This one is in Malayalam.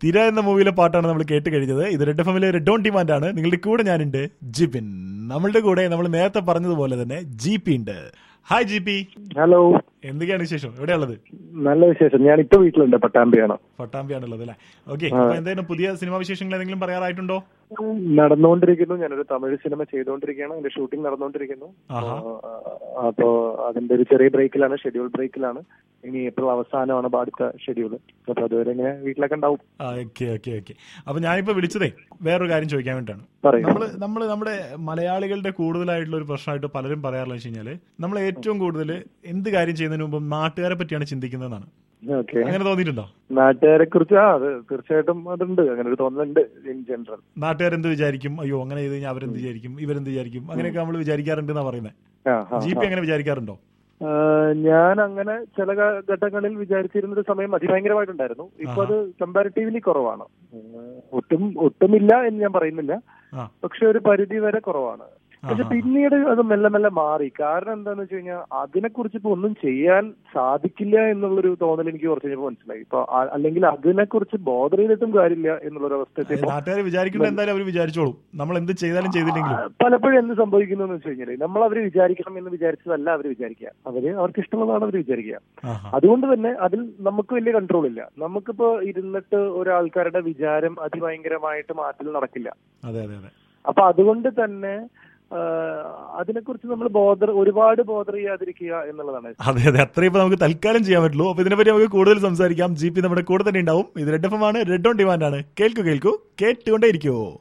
തിര എന്ന മൂവിയിലെ പാട്ടാണ് നമ്മൾ കേട്ട് കഴിഞ്ഞത് ഇത് റെഡ് എഫ് എമ്മിലെ റെഡ് ഓൺ ഡിമാൻഡ് ആണ് നിങ്ങളുടെ കൂടെ ഞാനുണ്ട് ജിപിൻ നമ്മളുടെ കൂടെ നമ്മൾ നേരത്തെ പറഞ്ഞതുപോലെ തന്നെ ജി പി ഉണ്ട് ഹായ് ജി പി ഹലോ എന്തൊക്കെയാണ് വിശേഷം എവിടെയുള്ളത് നല്ല വിശേഷം ഞാൻ ഇപ്പൊ വീട്ടിലുണ്ട് പട്ടാമ്പിയാണ് പട്ടാമ്പിയാണുള്ളത് അല്ലേ ഓക്കെ അപ്പൊ എന്തായാലും പുതിയ സിനിമാ വിശേഷങ്ങൾ എന്തെങ്കിലും പറയാറായിട്ടുണ്ടോ നടന്നുകൊണ്ടിരിക്കുന്നു ഞാനൊരു തമിഴ് സിനിമ ചെയ്തുകൊണ്ടിരിക്കുകയാണ് അതിന്റെ ഷൂട്ടിംഗ് നടന്നുകൊണ്ടിരിക്കുന്നു ആഹാ. ആ, അപ്പോ അതിന്റെ ഒരു ചെറിയ ബ്രേക്കിലാണ് ഷെഡ്യൂൾ ബ്രേക്കിലാണ് ഇനി ഏപ്രിൽ അവസാനമാണ് ഇപ്പൊ അടുത്ത ഷെഡ്യൂൾ അപ്പൊ അതുവരെ ഇങ്ങനെ വീട്ടിലൊക്കെ ഉണ്ടാവും ഓക്കെ ഓക്കെ ഓക്കെ അപ്പൊ ഞാനിപ്പോ വിളിച്ചതേ വേറൊരു കാര്യം ചോദിക്കാൻ വേണ്ടിയിട്ടാണ് പറയൂ നമ്മള് നമ്മള് നമ്മുടെ മലയാളികളുടെ കൂടുതലായിട്ടുള്ള ഒരു പ്രശ്നമായിട്ട് പലരും പറയാറുള്ള വെച്ച് കഴിഞ്ഞാല് നമ്മൾ ഏറ്റവും കൂടുതൽ എന്ത് കാര്യം ചെയ്യുന്നതിന് മുമ്പ് നാട്ടുകാരെ പറ്റിയാണ് ചിന്തിക്കുന്നതെന്നാണ് ഓക്കെ അങ്ങനെ തോന്നിയിട്ടുണ്ടോ നാട്ടുകാരെ കുറിച്ച് ആ അത് തീർച്ചയായിട്ടും അതുണ്ട് അങ്ങനെ ഒരു തോന്നലുണ്ട് ഇൻ ജനറൽ നാട്ടുകാരെന്ത് വിചാരിക്കും അയ്യോ അങ്ങനെ ചെയ്ത് കഴിഞ്ഞാൽ അവരെന്ത് വിചാരിക്കും ഇവരെന്ത് വിചാരിക്കും അങ്ങനെയൊക്കെ നമ്മൾ വിചാരിക്കാറുണ്ട് എന്നാ പറയുന്നത് ആ ആ, ജി പി അങ്ങനെ വിചാരിക്കാറുണ്ടോ ആ, ഞാൻ അങ്ങനെ ചില ഘ- ഘട്ടങ്ങളിൽ വിചാരിച്ചിരുന്ന ഒരു സമയം അതിഭയങ്കരമായിട്ടുണ്ടായിരുന്നു ഇപ്പൊ അത് കമ്പാരിറ്റീവ്ലി കുറവാണ് ഉം, ഒട്ടും ഒട്ടുമില്ല എന്ന് ഞാൻ പറയുന്നില്ല ആ പക്ഷെ ഒരു പരിധി വരെ കുറവാണ് പക്ഷെ ആഹാ. പിന്നീട് അത് മെല്ലെ മെല്ലെ മാറി കാരണം എന്താന്ന് വെച്ച് കഴിഞ്ഞാൽ അതിനെക്കുറിച്ച് ഇപ്പൊ ഒന്നും ചെയ്യാൻ സാധിക്കില്ല എന്നുള്ളൊരു തോന്നൽ എനിക്ക് കുറച്ച് കഴിഞ്ഞപ്പോൾ മനസ്സിലായി ഇപ്പൊ ആ- അല്ലെങ്കിൽ അതിനെക്കുറിച്ച് ബോധർ ചെയ്തിട്ടും കാര്യമില്ല എന്നുള്ളൊരു അവസ്ഥ എത്തിയപ്പോ നാട്ടുകാർ വിചാരിക്കുന്നത് എന്തായാലും അവർ വിചാരിച്ചോളും നമ്മൾ എന്ത് ചെയ്താലും ചെയ്തില്ലെങ്കിലും ആ, പലപ്പോഴും എന്ത് സംഭവിക്കുന്നു എന്ന് വെച്ച് കഴിഞ്ഞാൽ നമ്മൾ അവര് വിചാരിക്കണം എന്ന് വിചാരിച്ചതല്ല അവർ വിചാരിക്കുക അവര് അവർക്ക് ഇഷ്ടമുള്ളതാണ് അവർ വിചാരിക്കുക ആഹാ. അതുകൊണ്ട് തന്നെ അതിൽ നമുക്ക് വലിയ കൺട്രോൾ ഇല്ല നമുക്കിപ്പോ ഇരുന്നിട്ട് ഒരാൾക്കാരുടെ വിചാരം അതിഭയങ്കരമായിട്ട് മാറ്റൽ നടക്കില്ല അതെ അതെ അതെ അപ്പൊ അതുകൊണ്ട് തന്നെ ആ, അതിനെക്കുറിച്ച് നമ്മൾ ബോധർ ഒരുപാട് ബോധർ ചെയ്യാതിരിക്കുക എന്നുള്ളതാണ് അതെ അതെ അത്രയും ഇപ്പൊ നമുക്ക് തൽക്കാലം ചെയ്യാൻ പറ്റുള്ളൂ അപ്പൊ ഇതിനെപ്പറ്റി നമുക്ക് കൂടുതൽ സംസാരിക്കാം ജി പി നമ്മുടെ കൂടെ തന്നെ ഉണ്ടാവും ഇത് റെഡ് എഫ് എം ആണ് റെഡ് ഓൺ ഡിമാൻഡ് ആണ് കേൾക്കൂ കേൾക്കൂ കേട്ടുകൊണ്ടേ ഇരിക്കുവോ